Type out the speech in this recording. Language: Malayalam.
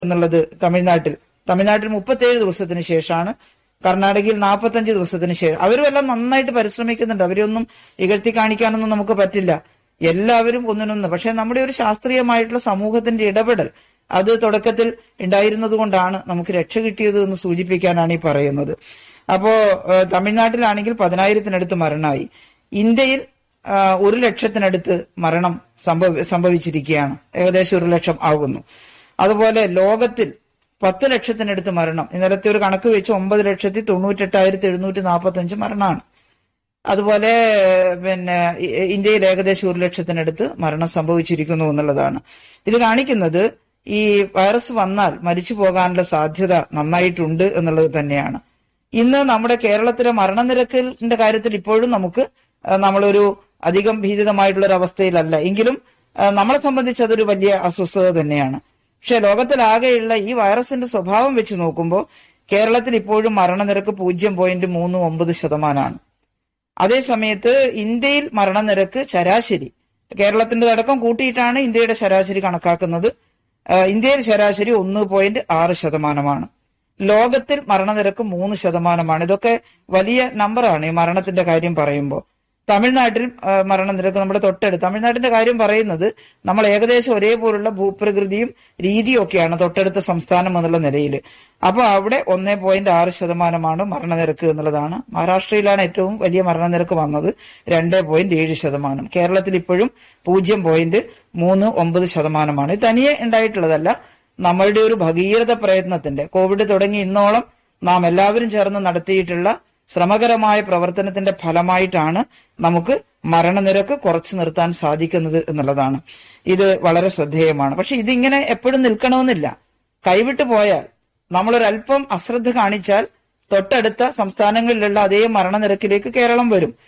എന്നുള്ളത് തമിഴ്നാട്ടിൽ തമിഴ്നാട്ടിൽ മുപ്പത്തേഴ് ദിവസത്തിന് ശേഷമാണ് കർണാടകയിൽ നാൽപ്പത്തഞ്ച് ദിവസത്തിന് ശേഷം അവരും എല്ലാം നന്നായിട്ട് പരിശ്രമിക്കുന്നുണ്ട് അവരൊന്നും ഇകഴ്ത്തി കാണിക്കാനൊന്നും നമുക്ക് പറ്റില്ല എല്ലാവരും ഒന്നിനൊന്ന് പക്ഷെ നമ്മുടെ ഒരു ശാസ്ത്രീയമായിട്ടുള്ള സമൂഹത്തിന്റെ ഇടപെടൽ അത് തുടക്കത്തിൽ ഉണ്ടായിരുന്നത് കൊണ്ടാണ് നമുക്ക് രക്ഷ കിട്ടിയത് എന്ന് സൂചിപ്പിക്കാനാണ് ഈ പറയുന്നത് അപ്പോ ഏഹ്, തമിഴ്നാട്ടിലാണെങ്കിൽ പതിനായിരത്തിനടുത്ത് മരണമായി ഇന്ത്യയിൽ ആ, ഒരു ലക്ഷത്തിനടുത്ത് മരണം സംഭവ സംഭവിച്ചിരിക്കുകയാണ് ഏകദേശം ഒരു ലക്ഷം ആകുന്നു അതുപോലെ ലോകത്തിൽ പത്ത് ലക്ഷത്തിനടുത്ത് മരണം ഇന്നലത്തെ ഒരു കണക്ക് വെച്ച് ഒമ്പത് ലക്ഷത്തി തൊണ്ണൂറ്റെട്ടായിരത്തി എഴുന്നൂറ്റി നാൽപ്പത്തി അഞ്ച് മരണമാണ് അതുപോലെ പിന്നെ ഇ- ഇന്ത്യയിൽ ഏകദേശം ഒരു ലക്ഷത്തിനടുത്ത് മരണം സംഭവിച്ചിരിക്കുന്നു എന്നുള്ളതാണ് ഇത് കാണിക്കുന്നത് ഈ വൈറസ് വന്നാൽ മരിച്ചു പോകാനുള്ള സാധ്യത നന്നായിട്ടുണ്ട് എന്നുള്ളത് തന്നെയാണ് ഇന്ന് നമ്മുടെ കേരളത്തിലെ മരണനിരക്കിന്റെ കാര്യത്തിൽ ഇപ്പോഴും നമുക്ക് ആ, നമ്മളൊരു അധികം ഭീതിതമായിട്ടുള്ള ഒരു അവസ്ഥയിലല്ല എങ്കിലും ആ, നമ്മളെ സംബന്ധിച്ച് അതൊരു വലിയ അസ്വസ്ഥത തന്നെയാണ് പക്ഷെ ലോകത്തിലാകെയുള്ള ഈ വൈറസിന്റെ സ്വഭാവം വെച്ച് നോക്കുമ്പോൾ കേരളത്തിൽ ഇപ്പോഴും മരണനിരക്ക് പൂജ്യം പോയിന്റ് മൂന്ന് ഒമ്പത് ശതമാനമാണ് അതേസമയത്ത് ഇന്ത്യയിൽ മരണനിരക്ക് ശരാശരി കേരളത്തിന്റെ അടക്കം കൂട്ടിയിട്ടാണ് ഇന്ത്യയുടെ ശരാശരി കണക്കാക്കുന്നത് ആ, ഇന്ത്യയിൽ ശരാശരി ഒന്ന് പോയിന്റ് ആറ് ശതമാനമാണ് ലോകത്തിൽ മരണനിരക്ക് മൂന്ന് ശതമാനമാണ് ഇതൊക്കെ വലിയ നമ്പറാണ് ഈ മരണത്തിന്റെ കാര്യം പറയുമ്പോൾ തമിഴ്നാട്ടിൽ ആ, മരണനിരക്ക് നമ്മുടെ തൊട്ടടുത്ത് തമിഴ്നാട്ടിന്റെ കാര്യം പറയുന്നത് നമ്മൾ ഏകദേശം ഒരേപോലുള്ള ഭൂപ്രകൃതിയും രീതിയും ഒക്കെയാണ് തൊട്ടടുത്ത സംസ്ഥാനം എന്നുള്ള നിലയിൽ അപ്പൊ അവിടെ ഒന്നേ പോയിന്റ് ആറ് ശതമാനമാണ് മരണനിരക്ക് എന്നുള്ളതാണ് മഹാരാഷ്ട്രയിലാണ് ഏറ്റവും വലിയ മരണനിരക്ക് വന്നത് രണ്ട് പോയിന്റ് ഏഴ് ശതമാനം കേരളത്തിൽ ഇപ്പോഴും പൂജ്യം പോയിന്റ് മൂന്ന് ഒമ്പത് ശതമാനമാണ് ഇത് തനിയെ ഉണ്ടായിട്ടുള്ളതല്ല നമ്മളുടെ ഒരു ഭഗീരഥ പ്രയത്നത്തിന്റെ കോവിഡ് തുടങ്ങി ഇന്നോളം നാം എല്ലാവരും ചേർന്ന് നടത്തിയിട്ടുള്ള ശ്രമകരമായ പ്രവർത്തനത്തിന്റെ ഫലമായിട്ടാണ് നമുക്ക് മരണനിരക്ക് കുറച്ചു നിർത്താൻ സാധിക്കുന്നത് എന്നുള്ളതാണ് ഇത് വളരെ ശ്രദ്ധേയമാണ് പക്ഷെ ഇതിങ്ങനെ എപ്പോഴും നിൽക്കണമെന്നില്ല കൈവിട്ടു പോയാൽ നമ്മളൊരല്പം അശ്രദ്ധ കാണിച്ചാൽ തൊട്ടടുത്ത സംസ്ഥാനങ്ങളിലുള്ള അതേ മരണനിരക്കിലേക്ക് കേരളം വരും